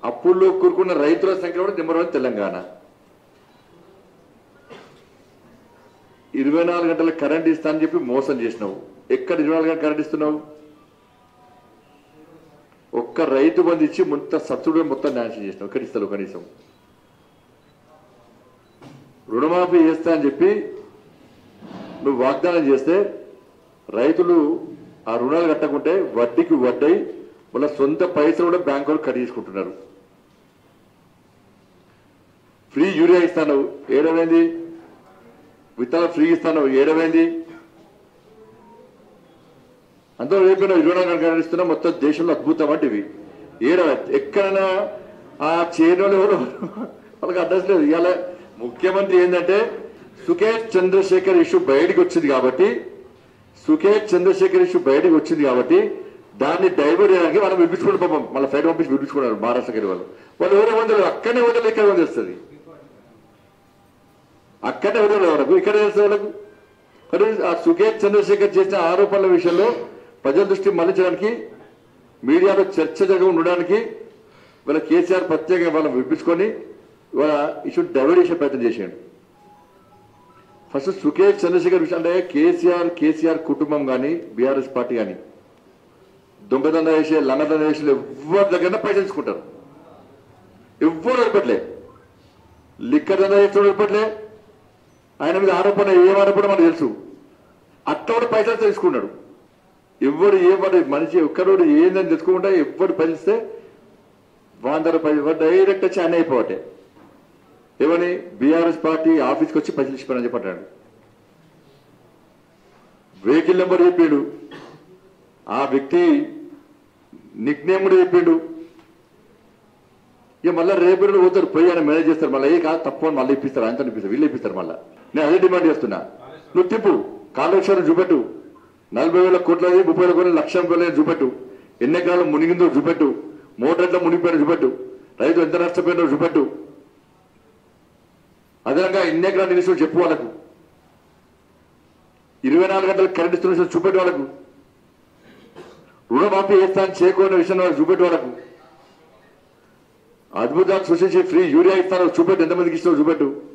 అప్పుల్లో కూరుకున్న రైతుల సంఖ్య కూడా నెంబర్ వన్ తెలంగాణ ఇరవై నాలుగు గంటల కరెంట్ ఇస్తా అని చెప్పి మోసం చేసినావు ఎక్కడ ఇరవై నాలుగు గంటల కరెంట్ ఇస్తున్నావు ఒక్క రైతు బంధు ఇచ్చి మొత్తం సబ్సిడీ మొత్తం నాశనం చేసినావు ఎక్కడ ఇస్తావు కనీసం రుణమాఫీ చేస్తా అని చెప్పి నువ్వు వాగ్దానం చేస్తే రైతులు ఆ రుణాలు కట్టకుంటే వడ్డీకి వడ్డై వాళ్ళ సొంత పైసలు కూడా బ్యాంకు వాళ్ళు కట్ చేసుకుంటున్నారు ఫ్రీ యూరియా ఇస్తాను ఏడమైంది విత్తనాలు ఫ్రీ ఇస్తాను ఏడమైంది అందరూ రేపు ఇరవై నాలుగు గంటలు ఇస్తున్నా మొత్తం దేశంలో అద్భుతం అంటే ఇవి ఏడవ ఎక్కడైనా ఆ చేయడంలో ఎవరు వాళ్ళకి అడ్రస్ లేదు ఇవాళ ముఖ్యమంత్రి ఏంటంటే సుఖేష్ చంద్రశేఖర్ ఇష్యూ బయటికి వచ్చింది కాబట్టి సుఖేష్ చంద్రశేఖర్ ఇష్యూ బయటికి వచ్చింది కాబట్టి దాన్ని డైవర్ట్ చేయడానికి మనం వినిపించుకుని పాపం మళ్ళీ ఫ్లైట్ పంపించి వినిపించుకున్నారు మహారాష్ట్రకి వాళ్ళు వాళ్ళు ఎవరో వందలు అక్కడనే వదిలి ఇక్కడ వదిలేస్తుంది అక్కడనే వదిలేదు వాళ్ళకు ఇక్కడ తెలుస్తుంది వాళ్ళకు కానీ ఆ సుఖేష్ చంద్రశేఖర్ చేసిన ఆరోపణల విషయంలో ప్రజల దృష్టి మళ్లించడానికి మీడియాలో చర్చ జరగ ఉండడానికి వాళ్ళ కేసీఆర్ ప్రత్యేకంగా వాళ్ళని వినిపించుకొని వాళ్ళ ఇష్యూ డైవర్ట్ చేసే ప్రయత్నం చేసాడు ఫస్ట్ సుఖేష్ చంద్రశేఖర్ విషయం అంటే కేసీఆర్ కేసీఆర్ కుటుంబం కానీ బీఆర్ఎస్ పార్టీ కానీ దొంగదండ చేసే లంగదండ చేసే ఎవరి దగ్గర పైసలు తీసుకుంటారు ఎవ్వరు వదిలిపెట్టలే లిక్కర్ దండ చేస్తే వదిలిపెట్టలే ఆయన మీద ఆరోపణ ఏం ఆరోపణ మనకు తెలుసు అట్లా కూడా పైసలు తీసుకున్నాడు ఎవడు ఏమని మనిషి ఒక్కరోడు ఏందని తెలుసుకుంటే ఎవడు పలిస్తే వంద రూపాయలు డైరెక్ట్ వచ్చి ఆయన అయిపోవటే ఏమని బీఆర్ఎస్ పార్టీ ఆఫీస్కి వచ్చి పైసలు ఇచ్చిపోయినని చెప్పంటాడు వెహికల్ నెంబర్ చెప్పాడు ఆ వ్యక్తి నిక్ నేమ్ కూడా చెప్పిండు ఇక మళ్ళీ రేపు ఎల్లుండి పోతారు పోయి ఆయన మేనేజ్ చేస్తారు మళ్ళీ ఏ కాదు తప్పు అని మళ్ళీ ఇప్పిస్తారు ఆయనతో ఇప్పిస్తారు వీళ్ళు ఇప్పిస్తారు మళ్ళీ నేను అదే డిమాండ్ చేస్తున్నా నువ్వు తిప్పు కాళేశ్వరం చూపెట్టు నలభై వేల కోట్లది ముప్పై వేల కోట్ల లక్ష వేల చూపెట్టు ఎన్ని ఎకరాలు మునిగిందో చూపెట్టు మోటార్లో మునిగిపోయిన చూపెట్టు రైతు ఎంత నష్టపోయినో చూపెట్టు అదనంగా ఎన్ని ఎకరాలు నిలిచి చెప్పు వాళ్ళకు ఇరవై నాలుగు గంటలు కరెంట్ ఇస్తున్న విషయం చూపెట్టు వాళ్ళకు రుణమాఫీ చేస్తా అని చేకూరిన విషయం వాళ్ళకి చూపెట్టు వాళ్ళకు అద్భుతాలు సృష్టించి ఫ్రీ యూరియా ఇస్తాను చూపెట్టు ఎంతమందికి ఇస్తావు చూపెట్టు